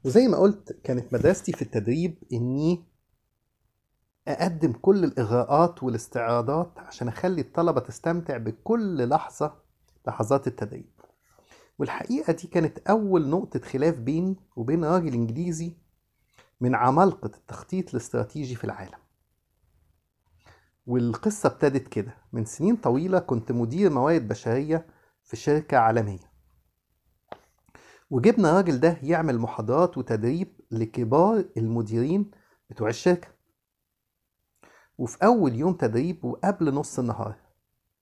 وزي ما قلت كانت مدرستي في التدريب إني أقدم كل الإغراءات والاستعراضات عشان أخلي الطلبة تستمتع بكل لحظة لحظات التدريب والحقيقة دي كانت أول نقطة خلاف بيني وبين راجل إنجليزي من عمالقة التخطيط الاستراتيجي في العالم والقصة ابتدت كده من سنين طويلة كنت مدير موارد بشرية في شركة عالمية وجبنا الراجل ده يعمل محاضرات وتدريب لكبار المديرين بتوع الشركة وفي أول يوم تدريب وقبل نص النهار